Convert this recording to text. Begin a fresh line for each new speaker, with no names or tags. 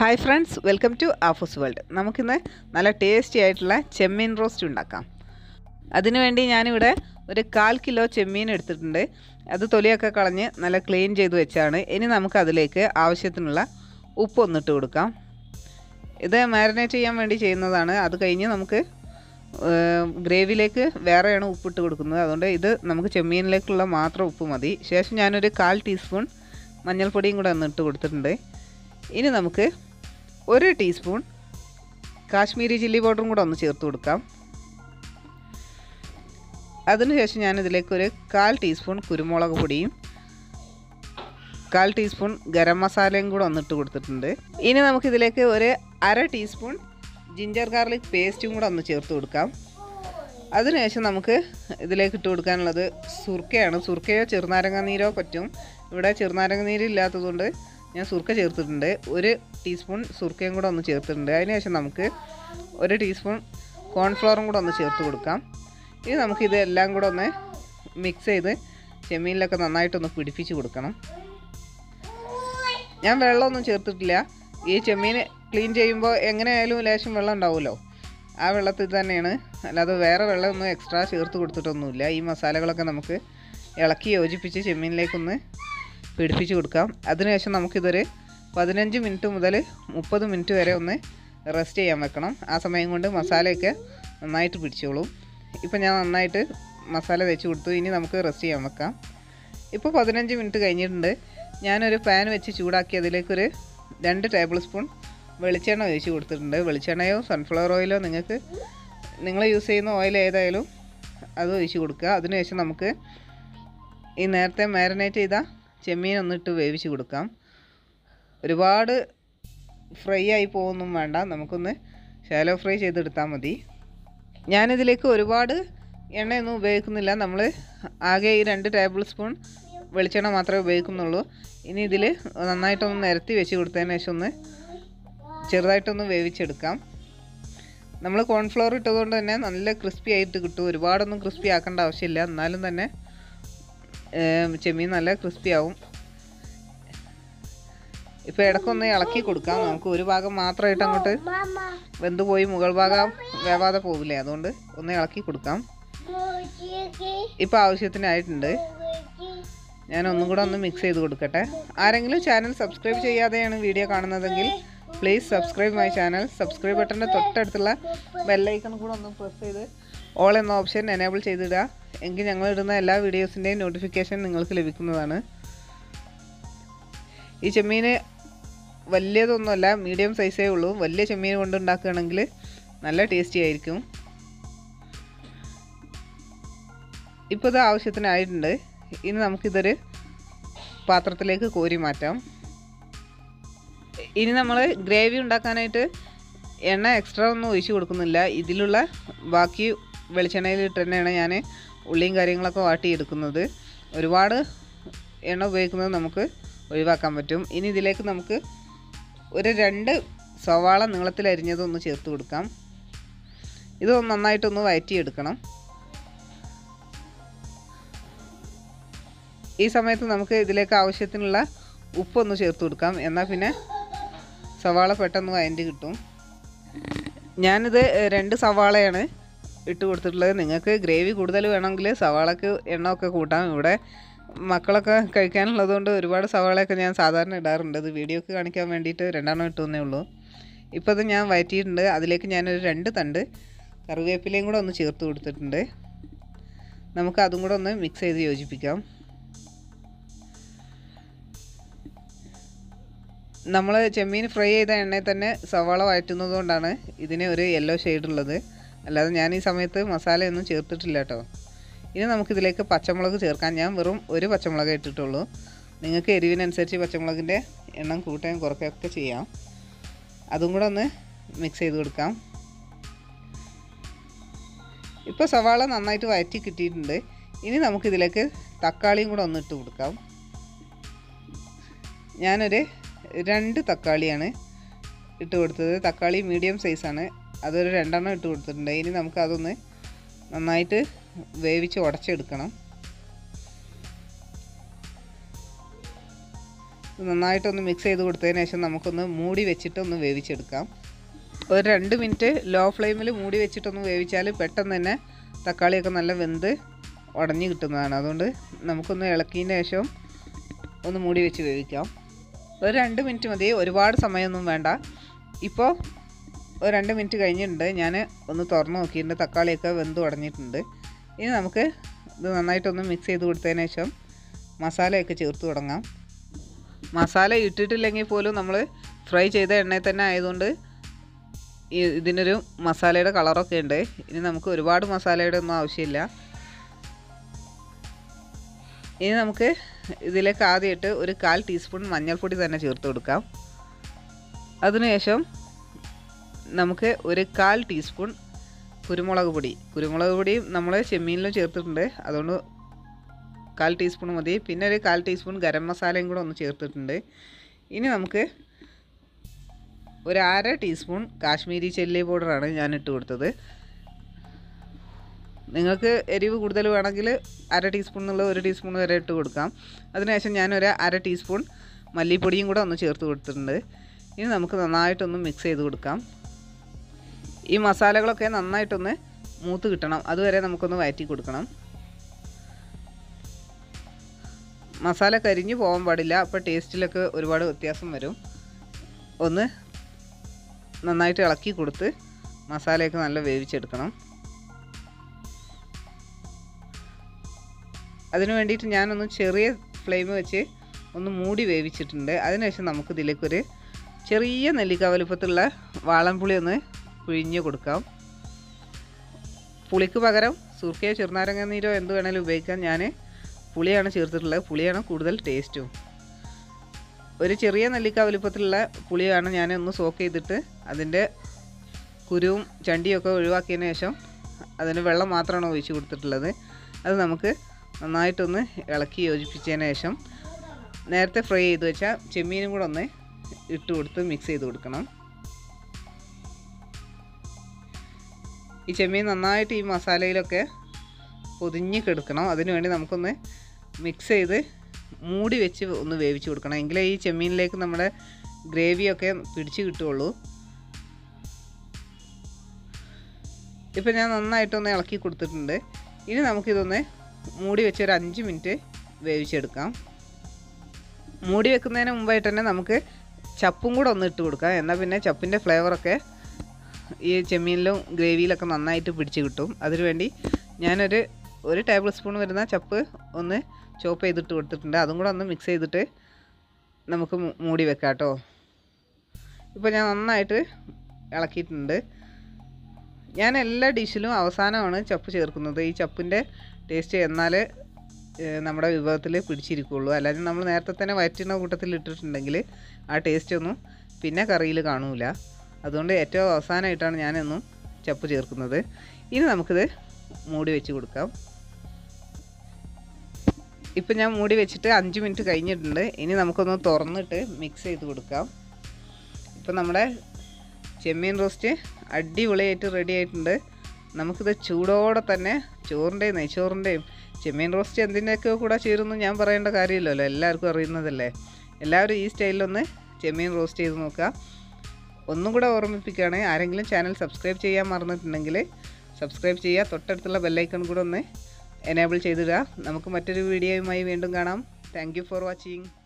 hi friends welcome to ആഫൂസ് world നമുക്കിന്ന് നല്ല ടേസ്റ്റി ആയിട്ടുള്ള ചെമ്മീൻ റോസ്റ്റ് ഉണ്ടാക്കാം അതിനുവേണ്ടി ഞാനിവിടെ ഒരു കാൽ കിലോ ചെമ്മീൻ എടുത്തിട്ടുണ്ട് അത് തൊലിയൊക്കെ കളഞ്ഞ് നല്ല ക്ലീൻ ചെയ്ത് വെച്ചാണ് ഇനി നമുക്ക് അതിലേക്ക് ആവശ്യത്തിനുള്ള ഉപ്പ് ഒന്നിട്ട് കൊടുക്കാം ഇത് മാരിനേറ്റ് ചെയ്യാൻ വേണ്ടി ചെയ്യുന്നതാണ് അത് കഴിഞ്ഞ് നമുക്ക് ഗ്രേവിയിലേക്ക് വേറെയാണ് ഉപ്പിട്ട് കൊടുക്കുന്നത് അതുകൊണ്ട് ഇത് നമുക്ക് ചെമ്മീനിലേക്കുള്ള മാത്രം ഉപ്പ് മതി ശേഷം ഞാനൊരു കാൽ ടീസ്പൂൺ മഞ്ഞൾപ്പൊടിയും കൂടെ ഒന്ന് ഇട്ട് കൊടുത്തിട്ടുണ്ട് ഇനി നമുക്ക് ഒരു ടീസ്പൂൺ കാശ്മീരി ചില്ലി പൗഡറും കൂടെ ഒന്ന് ചേർത്ത് കൊടുക്കാം അതിനുശേഷം ഞാനിതിലേക്ക് ഒരു കാൽ ടീസ്പൂൺ കുരുമുളക് പൊടിയും കാൽ ടീസ്പൂൺ ഗരം മസാലയും കൂടെ ഒന്നിട്ട് കൊടുത്തിട്ടുണ്ട് ഇനി നമുക്കിതിലേക്ക് ഒരു അര ടീസ്പൂൺ ജിഞ്ചർ ഗാർലിക് പേസ്റ്റും കൂടെ ഒന്ന് ചേർത്ത് കൊടുക്കാം അതിനുശേഷം നമുക്ക് ഇതിലേക്ക് ഇട്ട് കൊടുക്കാനുള്ളത് സുർക്കയാണ് സുർക്കയോ ചെറുനാരങ്ങ നീരോ പറ്റും ഇവിടെ ചെറുനാരങ്ങ നീര് ഇല്ലാത്തതുകൊണ്ട് ഞാൻ സുർക്ക ചേർത്തിട്ടുണ്ട് ഒരു ടീസ്പൂൺ സുർക്കയും കൂടെ ഒന്ന് ചേർത്തിട്ടുണ്ട് അതിനുശേഷം നമുക്ക് ഒരു ടീസ്പൂൺ കോൺഫ്ലവറും കൂടെ ഒന്ന് ചേർത്ത് കൊടുക്കാം ഇനി നമുക്കിത് എല്ലാം കൂടെ ഒന്ന് മിക്സ് ചെയ്ത് ചെമ്മീനിലൊക്കെ നന്നായിട്ടൊന്ന് പിടിപ്പിച്ച് കൊടുക്കണം ഞാൻ വെള്ളമൊന്നും ചേർത്തിട്ടില്ല ഈ ചെമ്മീൻ ക്ലീൻ ചെയ്യുമ്പോൾ എങ്ങനെയായാലും ലേശം വെള്ളം ഉണ്ടാവുമല്ലോ ആ വെള്ളത്തിൽ തന്നെയാണ് അല്ലാതെ വേറെ വെള്ളമൊന്നും എക്സ്ട്രാ ചേർത്ത് കൊടുത്തിട്ടൊന്നുമില്ല ഈ മസാലകളൊക്കെ നമുക്ക് ഇളക്കി യോജിപ്പിച്ച് ചെമ്മീനിലേക്കൊന്ന് പിടിപ്പിച്ച് കൊടുക്കാം അതിനുശേഷം നമുക്കിതൊരു പതിനഞ്ച് മിനിറ്റ് മുതൽ മുപ്പത് മിനിറ്റ് വരെ ഒന്ന് റെസ്റ്റ് ചെയ്യാൻ വെക്കണം ആ സമയം കൊണ്ട് മസാലയൊക്കെ നന്നായിട്ട് പിടിച്ചോളും ഇപ്പോൾ ഞാൻ നന്നായിട്ട് മസാല തേച്ച് കൊടുത്തു ഇനി നമുക്ക് റെസ്റ്റ് ചെയ്യാൻ വെക്കാം ഇപ്പോൾ പതിനഞ്ച് മിനിറ്റ് കഴിഞ്ഞിട്ടുണ്ട് ഞാനൊരു പാൻ വെച്ച് ചൂടാക്കി അതിലേക്കൊരു രണ്ട് ടേബിൾ സ്പൂൺ വെളിച്ചെണ്ണ ഒഴിച്ച് കൊടുത്തിട്ടുണ്ട് വെളിച്ചെണ്ണയോ സൺഫ്ലവർ ഓയിലോ നിങ്ങൾക്ക് നിങ്ങൾ യൂസ് ചെയ്യുന്ന ഓയിൽ ഏതായാലും അത് ഒഴിച്ച് കൊടുക്കുക അതിനുശേഷം നമുക്ക് ഈ നേരത്തെ മാരിനേറ്റ് ചെയ്ത ചെമ്മീൻ ഒന്നിട്ട് വേവിച്ച് കൊടുക്കാം ഒരുപാട് ഫ്രൈ ആയി പോകുന്നൊന്നും വേണ്ട നമുക്കൊന്ന് ഷാലോ ഫ്രൈ ചെയ്തെടുത്താൽ മതി ഞാനിതിലേക്ക് ഒരുപാട് എണ്ണയൊന്നും ഉപയോഗിക്കുന്നില്ല നമ്മൾ ആകെ ഈ രണ്ട് ടേബിൾ സ്പൂൺ വെളിച്ചെണ്ണ മാത്രമേ ഉപയോഗിക്കുന്നുള്ളൂ ഇനി ഇതിൽ നന്നായിട്ടൊന്ന് നിരത്തി വെച്ച് കൊടുത്തതിന് ശേഷം ഒന്ന് ചെറുതായിട്ടൊന്ന് വേവിച്ചെടുക്കാം നമ്മൾ കോൺഫ്ലവർ ഇട്ടതുകൊണ്ട് തന്നെ നല്ല ക്രിസ്പി ആയിട്ട് കിട്ടും ഒരുപാടൊന്നും ക്രിസ്പി ആക്കേണ്ട ആവശ്യമില്ല എന്നാലും തന്നെ ചെമ്മീൻ നല്ല ക്രിസ്പി ആവും ഇപ്പോൾ ഇടയ്ക്കൊന്ന് ഇളക്കി കൊടുക്കാം നമുക്ക് ഒരു ഭാഗം മാത്രമായിട്ട് അങ്ങോട്ട് വെന്ത് പോയി മുകൾ ഭാഗം വേവാതെ പോകില്ലേ അതുകൊണ്ട് ഒന്ന് ഇളക്കി കൊടുക്കാം ഇപ്പോൾ ആവശ്യത്തിനായിട്ടുണ്ട് ഞാൻ ഒന്നും കൂടെ ഒന്ന് മിക്സ് ചെയ്ത് കൊടുക്കട്ടെ ആരെങ്കിലും ചാനൽ സബ്സ്ക്രൈബ് ചെയ്യാതെയാണ് വീഡിയോ കാണുന്നതെങ്കിൽ please subscribe my channel subscribe ബട്ടൻ്റെ തൊട്ടടുത്തുള്ള ബെല്ലൈക്കൺ കൂടെ ഒന്ന് പ്രസ് ചെയ്ത് ഓൾ എന്ന ഓപ്ഷൻ എനേബിൾ ചെയ്തിടുക എങ്കിൽ ഞങ്ങൾ ഇടുന്ന എല്ലാ വീഡിയോസിൻ്റെയും നോട്ടിഫിക്കേഷൻ നിങ്ങൾക്ക് ലഭിക്കുന്നതാണ് ഈ ചെമ്മീൻ വലിയതൊന്നുമല്ല മീഡിയം സൈസേ ഉള്ളൂ വലിയ ചെമ്മീൻ കൊണ്ട് ഉണ്ടാക്കുകയാണെങ്കിൽ നല്ല ടേസ്റ്റി ആയിരിക്കും ഇപ്പോൾ ഇത് ആവശ്യത്തിനായിട്ടുണ്ട് ഇനി നമുക്കിതൊരു പാത്രത്തിലേക്ക് കോരി മാറ്റാം ഇനി നമ്മൾ ഗ്രേവി ഉണ്ടാക്കാനായിട്ട് എണ്ണ എക്സ്ട്രാ ഒന്നും ഒഴിച്ച് കൊടുക്കുന്നില്ല ഇതിലുള്ള ബാക്കി വെളിച്ചെണ്ണയിലിട്ട് തന്നെയാണ് ഞാൻ ഉള്ളിയും കാര്യങ്ങളൊക്കെ വാട്ടിയെടുക്കുന്നത് ഒരുപാട് എണ്ണ ഉപയോഗിക്കുന്നത് നമുക്ക് ഒഴിവാക്കാൻ പറ്റും ഇനി ഇതിലേക്ക് നമുക്ക് ഒരു രണ്ട് സവാള നീളത്തിൽ അരിഞ്ഞതൊന്ന് ചേർത്ത് കൊടുക്കാം ഇത് നന്നായിട്ടൊന്ന് വയറ്റിയെടുക്കണം ഈ സമയത്ത് നമുക്ക് ഇതിലേക്ക് ആവശ്യത്തിനുള്ള ഉപ്പൊന്ന് ചേർത്ത് കൊടുക്കാം എന്നാൽ പിന്നെ സവാള പെട്ടെന്ന് വയൻ്റെ കിട്ടും ഞാനിത് രണ്ട് സവാളയാണ് ഇട്ട് കൊടുത്തിട്ടുള്ളത് നിങ്ങൾക്ക് ഗ്രേവി കൂടുതൽ വേണമെങ്കിൽ സവാളക്ക് എണ്ണ ഒക്കെ കൂട്ടാം ഇവിടെ മക്കളൊക്കെ കഴിക്കാനുള്ളത് കൊണ്ട് ഒരുപാട് സവാളയൊക്കെ ഞാൻ സാധാരണ ഇടാറുണ്ട് ഇത് വീഡിയോക്ക് കാണിക്കാൻ വേണ്ടിയിട്ട് രണ്ടെണ്ണം ഇട്ടുവന്നേ ഉള്ളൂ ഇപ്പോൾ ഇത് ഞാൻ വയറ്റിയിട്ടുണ്ട് അതിലേക്ക് ഞാനൊരു രണ്ട് തണ്ട് കറിവേപ്പിലയും കൂടെ ഒന്ന് ചേർത്ത് കൊടുത്തിട്ടുണ്ട് നമുക്ക് അതും കൂടെ ഒന്ന് മിക്സ് ചെയ്ത് യോജിപ്പിക്കാം നമ്മൾ ചെമ്മീൻ ഫ്രൈ ചെയ്ത എണ്ണയിൽ തന്നെ സവാള വഴറ്റുന്നത് കൊണ്ടാണ് ഇതിന് ഒരു യെല്ലോ ഷെയ്ഡ് ഉള്ളത് അല്ലാതെ ഞാൻ ഈ സമയത്ത് മസാലയൊന്നും ചേർത്തിട്ടില്ല കേട്ടോ ഇനി നമുക്കിതിലേക്ക് പച്ചമുളക് ചേർക്കാൻ ഞാൻ വെറും ഒരു പച്ചമുളക് ഇട്ടിട്ടുള്ളൂ നിങ്ങൾക്ക് എരിവിനനുസരിച്ച് പച്ചമുളകിൻ്റെ എണ്ണം കൂട്ടുകയും കുറയ്ക്കുകയൊക്കെ ചെയ്യാം അതും കൂടെ ഒന്ന് മിക്സ് ചെയ്ത് കൊടുക്കാം ഇപ്പോൾ സവാള നന്നായിട്ട് വഴറ്റി കിട്ടിയിട്ടുണ്ട് ഇനി നമുക്കിതിലേക്ക് തക്കാളിയും കൂടെ ഒന്ന് ഇട്ട് കൊടുക്കാം ഞാനൊരു രണ്ട് തക്കാളിയാണ് ഇട്ട് കൊടുത്തത് തക്കാളി മീഡിയം സൈസാണ് അതൊരു രണ്ടെണ്ണം ഇട്ട് കൊടുത്തിട്ടുണ്ട് ഇനി നമുക്ക് അതൊന്ന് നന്നായിട്ട് വേവിച്ച് ഉടച്ചെടുക്കണം ഇത് നന്നായിട്ടൊന്ന് മിക്സ് ചെയ്ത് കൊടുത്തതിന് ശേഷം നമുക്കൊന്ന് മൂടി വെച്ചിട്ട് ഒന്ന് വേവിച്ചെടുക്കാം ഒരു രണ്ട് മിനിറ്റ് ലോ ഫ്ലെയിമിൽ മൂടി വെച്ചിട്ടൊന്ന് വേവിച്ചാൽ പെട്ടെന്ന് തന്നെ തക്കാളിയൊക്കെ നല്ല വെന്ത് ഉടഞ്ഞ് കിട്ടുന്നതാണ് അതുകൊണ്ട് നമുക്കൊന്ന് ഇളക്കിയതിന് ശേഷം ഒന്ന് മൂടി വെച്ച് വേവിക്കാം ഒരു രണ്ട് മിനിറ്റ് മതി ഒരുപാട് സമയമൊന്നും വേണ്ട ഇപ്പോൾ ഒരു രണ്ട് മിനിറ്റ് കഴിഞ്ഞിട്ടുണ്ട് ഞാൻ ഒന്ന് തുറന്ന് നോക്കിയിട്ടുണ്ട് തക്കാളിയൊക്കെ വെന്ത് ഉടഞ്ഞിട്ടുണ്ട് ഇനി നമുക്ക് ഇത് നന്നായിട്ടൊന്ന് മിക്സ് ചെയ്ത് കൊടുത്തതിന് ശേഷം മസാലയൊക്കെ ചേർത്ത് തുടങ്ങാം മസാല ഇട്ടിട്ടില്ലെങ്കിൽ പോലും നമ്മൾ ഫ്രൈ ചെയ്ത എണ്ണയിൽ തന്നെ ആയതുകൊണ്ട് ഈ ഇതിനൊരു മസാലയുടെ കളറൊക്കെ ഉണ്ട് ഇനി നമുക്ക് ഒരുപാട് മസാലയുടെ ഒന്നും ആവശ്യമില്ല ഇനി നമുക്ക് ഇതിലേക്ക് ആദ്യമായിട്ട് ഒരു കാൽ ടീസ്പൂൺ മഞ്ഞൾപ്പൊടി തന്നെ ചേർത്ത് കൊടുക്കാം അതിനുശേഷം നമുക്ക് ഒരു കാൽ ടീസ്പൂൺ കുരുമുളക് പൊടി കുരുമുളക് പൊടി നമ്മൾ ചെമ്മീനിലും ചേർത്തിട്ടുണ്ട് അതുകൊണ്ട് കാൽ ടീസ്പൂൺ മതി പിന്നെ ഒരു കാൽ ടീസ്പൂൺ ഗരം മസാലയും കൂടെ ഒന്ന് ചേർത്തിട്ടുണ്ട് ഇനി നമുക്ക് ഒരു അര ടീസ്പൂൺ കാശ്മീരി ചെല്ലി പൗഡറാണ് ഞാൻ ഇട്ട് കൊടുത്തത് നിങ്ങൾക്ക് എരിവ് കൂടുതൽ വേണമെങ്കിൽ അര ടീസ്പൂൺ എന്നുള്ള ഒരു ടീസ്പൂൺ വരെ ഇട്ട് കൊടുക്കാം അതിനുശേഷം ഞാനൊരു അര ടീസ്പൂൺ മല്ലിപ്പൊടിയും കൂടെ ഒന്ന് ചേർത്ത് കൊടുത്തിട്ടുണ്ട് ഇനി നമുക്ക് നന്നായിട്ടൊന്ന് മിക്സ് ചെയ്ത് കൊടുക്കാം ഈ മസാലകളൊക്കെ നന്നായിട്ടൊന്ന് മൂത്ത് കിട്ടണം അതുവരെ നമുക്കൊന്ന് വഴറ്റി കൊടുക്കണം മസാല കരിഞ്ഞു പോകാൻ പാടില്ല അപ്പോൾ ടേസ്റ്റിലൊക്കെ ഒരുപാട് വ്യത്യാസം വരും ഒന്ന് നന്നായിട്ട് ഇളക്കി കൊടുത്ത് മസാലയൊക്കെ നല്ല വേവിച്ചെടുക്കണം അതിന് വേണ്ടിയിട്ട് ഞാനൊന്ന് ചെറിയ ഫ്ലെയിം വെച്ച് ഒന്ന് മൂടി വേവിച്ചിട്ടുണ്ട് അതിനുശേഷം നമുക്ക് ഇതിലേക്കൊരു ചെറിയ നെല്ലിക്ക വലുപ്പത്തിലുള്ള വാളൻപുളി ഒന്ന് പിഴിഞ്ഞ് കൊടുക്കാം പുളിക്ക് പകരം സുർക്കയോ ചെറുനാരങ്ങ നീരോ എന്ത് വേണേലും ഉപയോഗിക്കാം ഞാൻ പുളിയാണ് ചേർത്തിട്ടുള്ളത് പുളിയാണ് കൂടുതൽ ടേസ്റ്റും ഒരു ചെറിയ നെല്ലിക്ക വലുപ്പത്തിലുള്ള പുളിയാണ് ഞാൻ ഒന്ന് സോക്ക് ചെയ്തിട്ട് അതിൻ്റെ കുരുവും ചണ്ടിയൊക്കെ ഒഴിവാക്കിയതിന് ശേഷം അതിന് വെള്ളം മാത്രമാണ് ഒഴിച്ച് കൊടുത്തിട്ടുള്ളത് അത് നമുക്ക് നന്നായിട്ടൊന്ന് ഇളക്കി യോജിപ്പിച്ചതിന് ശേഷം നേരത്തെ ഫ്രൈ ചെയ്ത് വെച്ചാൽ ചെമ്മീനും കൂടെ ഒന്ന് ഇട്ട് കൊടുത്ത് മിക്സ് ചെയ്ത് കൊടുക്കണം ഈ ചെമ്മീൻ നന്നായിട്ട് ഈ മസാലയിലൊക്കെ പൊതിഞ്ഞ് കിടക്കണം അതിനു വേണ്ടി നമുക്കൊന്ന് മിക്സ് ചെയ്ത് മൂടി വെച്ച് ഒന്ന് വേവിച്ച് കൊടുക്കണം എങ്കിലേ ഈ ചെമ്മീനിലേക്ക് നമ്മുടെ ഗ്രേവിയൊക്കെ പിടിച്ച് കിട്ടുള്ളൂ ഇപ്പം ഞാൻ നന്നായിട്ടൊന്ന് ഇളക്കി കൊടുത്തിട്ടുണ്ട് ഇനി നമുക്കിതൊന്ന് മൂടി വെച്ച് ഒരു അഞ്ച് മിനിറ്റ് വേവിച്ചെടുക്കാം മൂടി വെക്കുന്നതിന് മുമ്പായിട്ട് തന്നെ നമുക്ക് ചപ്പും കൂടെ ഒന്ന് ഇട്ട് കൊടുക്കാം എന്നാൽ പിന്നെ ചപ്പിൻ്റെ ഫ്ലേവറൊക്കെ ഈ ചെമ്മീനിലും ഗ്രേവിയിലൊക്കെ നന്നായിട്ട് പിടിച്ച് കിട്ടും അതിനുവേണ്ടി ഞാനൊരു ഒരു ടേബിൾ സ്പൂൺ വരുന്ന ചപ്പ് ഒന്ന് ചോപ്പ് ചെയ്തിട്ട് കൊടുത്തിട്ടുണ്ട് അതും കൂടെ ഒന്ന് മിക്സ് ചെയ്തിട്ട് നമുക്ക് മൂ- മൂടി വെക്കാം കേട്ടോ ഇപ്പോൾ ഞാൻ നന്നായിട്ട് ഇളക്കിയിട്ടുണ്ട് ഞാൻ എല്ലാ ഡിഷിലും അവസാനമാണ് ചപ്പ് ചേർക്കുന്നത് ഈ ചപ്പിൻ്റെ ടേസ്റ്റ് എന്നാലേ ഏഹ്, നമ്മുടെ വിഭവത്തിൽ പിടിച്ചിരിക്കുകയുള്ളൂ അല്ലാതെ നമ്മൾ നേരത്തെ തന്നെ വയറ്റുന്ന കൂട്ടത്തിൽ ഇട്ടിട്ടുണ്ടെങ്കിൽ ആ ടേസ്റ്റ് ഒന്നും പിന്നെ കറിയിൽ കാണൂല അതുകൊണ്ട് ഏറ്റവും അവസാനമായിട്ടാണ് ഞാനെന്നും ചപ്പ് ചേർക്കുന്നത് ഇനി നമുക്കിത് മൂടി വെച്ച് കൊടുക്കാം ഇപ്പം ഞാൻ മൂടി വെച്ചിട്ട് അഞ്ച് മിനിറ്റ് കഴിഞ്ഞിട്ടുണ്ട് ഇനി നമുക്കൊന്ന് തുറന്നിട്ട് മിക്സ് ചെയ്ത് കൊടുക്കാം ഇപ്പം നമ്മുടെ ചെമ്മീൻ റോസ്റ്റ് അടിപൊളിയായിട്ട് റെഡി ആയിട്ടുണ്ട് നമുക്കിത് ചൂടോടെ തന്നെ ചോറിൻ്റെയും നെയ്ച്ചോറിൻ്റെയും ചെമ്മീൻ റോസ്റ്റ് എന്തിൻ്റെയൊക്കെ കൂടെ ചേരുന്നു ഞാൻ പറയേണ്ട കാര്യമില്ലല്ലോ എല്ലാവർക്കും അറിയുന്നതല്ലേ എല്ലാവരും ഈ സ്റ്റൈലിലൊന്ന് ചെമ്മീൻ റോസ്റ്റ് ചെയ്ത് നോക്കുക ഒന്നും കൂടെ ഓർമ്മിപ്പിക്കുകയാണ് ആരെങ്കിലും ചാനൽ സബ്സ്ക്രൈബ് ചെയ്യാൻ മറന്നിട്ടുണ്ടെങ്കിൽ സബ്സ്ക്രൈബ് ചെയ്യുക തൊട്ടടുത്തുള്ള ബെല്ലൈക്കൺ കൂടെ ഒന്ന് എനേബിൾ ചെയ്തിടുക നമുക്ക് മറ്റൊരു വീഡിയോയുമായി വീണ്ടും കാണാം താങ്ക് ഫോർ വാച്ചിങ്